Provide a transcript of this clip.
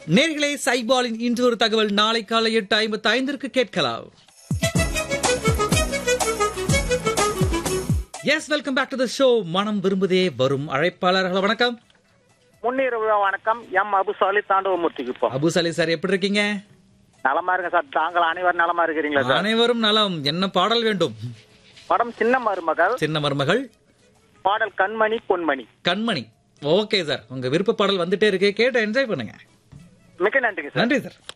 நேர்களே சைபாலின் இன்று ஒரு தகவல் நாளை காலை எட்டு ஐம்பத்தி ஐந்திற்கு கேட்கலாம் yes welcome back to the show மனம் விரும்புதே வரும் அழைப்பாளர்கள் வணக்கம் முன்னிரவு வணக்கம் எம் அபுசாலி தாண்டவமூர்த்திக்கு இப்போ அபு சலி சார் எப்படி இருக்கீங்க நலமா இருங்க சார் தாங்கள் அனைவரும் நலமா இருக்கிறீங்களா சார் அனைவரும் நலம் என்ன பாடல் வேண்டும் படம் சின்ன மருமகள் சின்ன மருமகள் பாடல் கண்மணி பொன்மணி கண்மணி ஓகே சார் உங்க விருப்ப பாடல் வந்துட்டே இருக்கு கேட்டு என்ஜாய் பண்ணுங்க மிக்க நன்றிங்க சார் நன்றி சார்